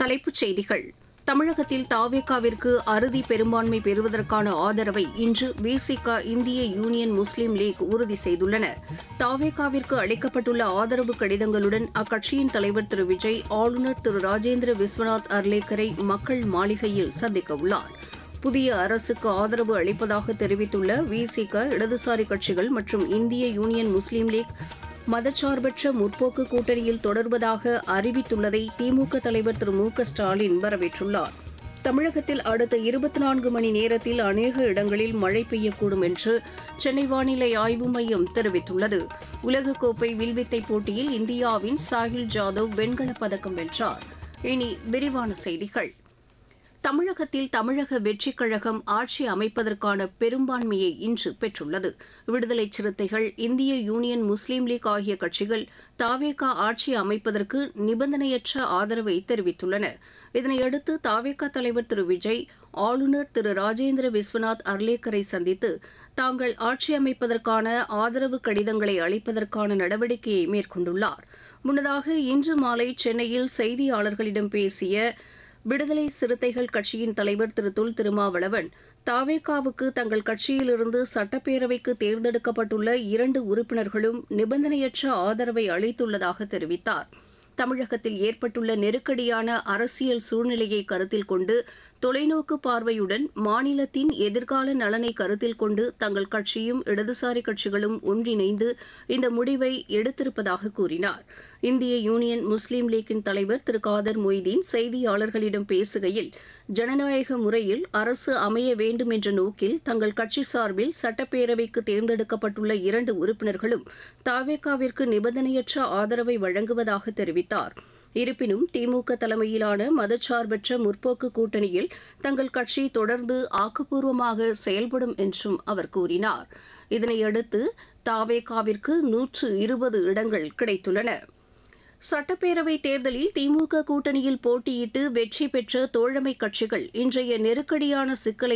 தலைப்புச் செய்திகள் தமிழகத்தில் தாவேகாவிற்கு அறுதி பெரும்பான்மை பெறுவதற்கான ஆதரவை இன்று விசிக இந்திய யூனியன் முஸ்லீம் லீக் உறுதி செய்துள்ளன தாவேகாவிற்கு அளிக்கப்பட்டுள்ள ஆதரவு கடிதங்களுடன் அக்கட்சியின் தலைவர் திரு விஜய் ஆளுநர் திரு ராஜேந்திர விஸ்வநாத் அர்லேக்கரை மக்கள் மாளிகையில் சந்திக்க உள்ளார் புதிய அரசுக்கு ஆதரவு அளிப்பதாக தெரிவித்துள்ள விசிக இடதுசாரி கட்சிகள் மற்றும் இந்திய யூனியன் முஸ்லீம் லீக் மதச்சார்பற்ற முற்போக்கு கூட்டணியில் தொடர்வதாக அறிவித்துள்ளதை திமுக தலைவர் திரு மு க ஸ்டாலின் வரவேற்றுள்ளார் தமிழகத்தில் அடுத்த இருபத்தி நான்கு மணி நேரத்தில் அநேக இடங்களில் மழை பெய்யக்கூடும் என்று சென்னை வானிலை ஆய்வு மையம் தெரிவித்துள்ளது உலகக்கோப்பை வில்வித்தை போட்டியில் இந்தியாவின் சாஹில் ஜாதவ் வெண்கலப் பதக்கம் வென்றார் இனி விரிவான செய்திகள் தமிழகத்தில் தமிழக வெற்றிக் கழகம் ஆட்சி அமைப்பதற்கான பெரும்பான்மையை இன்று பெற்றுள்ளது விடுதலை சிறுத்தைகள் இந்திய யூனியன் முஸ்லீம் லீக் ஆகிய கட்சிகள் தாவேகா ஆட்சி அமைப்பதற்கு நிபந்தனையற்ற ஆதரவை தெரிவித்துள்ளன இதனையடுத்து தாவேகா தலைவர் திரு விஜய் ஆளுநர் திரு ராஜேந்திர விஸ்வநாத் அர்லேக்கரை சந்தித்து தாங்கள் ஆட்சி அமைப்பதற்கான ஆதரவு கடிதங்களை அளிப்பதற்கான நடவடிக்கையை மேற்கொண்டுள்ளார் முன்னதாக இன்று மாலை சென்னையில் செய்தியாளர்களிடம் பேசிய விடுதலை சிறுத்தைகள் கட்சியின் தலைவர் திரு தொல் திருமாவளவன் தாவேகாவுக்கு தங்கள் கட்சியிலிருந்து சட்டப்பேரவைக்கு தேர்ந்தெடுக்கப்பட்டுள்ள இரண்டு உறுப்பினர்களும் நிபந்தனையற்ற ஆதரவை அளித்துள்ளதாக தெரிவித்தார் தமிழகத்தில் ஏற்பட்டுள்ள நெருக்கடியான அரசியல் சூழ்நிலையை கருத்தில் கொண்டு தொலைநோக்கு பார்வையுடன் மாநிலத்தின் எதிர்கால நலனை கருத்தில் கொண்டு தங்கள் கட்சியும் இடதுசாரி கட்சிகளும் ஒன்றிணைந்து இந்த முடிவை எடுத்திருப்பதாக கூறினார் இந்திய யூனியன் முஸ்லீம் லீக்கின் தலைவர் திரு காதர் மொய்தீன் செய்தியாளர்களிடம் பேசுகையில் ஜனநாயக முறையில் அரசு அமைய வேண்டும் என்ற நோக்கில் தங்கள் கட்சி சார்பில் சட்டப்பேரவைக்கு தேர்ந்தெடுக்கப்பட்டுள்ள இரண்டு உறுப்பினர்களும் தாவேகாவிற்கு நிபந்தனையற்ற ஆதரவை வழங்குவதாக தெரிவித்தார் இருப்பினும் திமுக தலைமையிலான மதச்சார்பற்ற முற்போக்கு கூட்டணியில் தங்கள் கட்சி தொடர்ந்து ஆக்கப்பூர்வமாக செயல்படும் என்றும் அவர் கூறினார் இதனையடுத்து தாவேகாவிற்கு நூற்று இருபது இடங்கள் கிடைத்துள்ளன சட்டப்பேரவை தேர்தலில் திமுக கூட்டணியில் போட்டியிட்டு வெற்றி பெற்ற தோழமை கட்சிகள் இன்றைய நெருக்கடியான சிக்கலை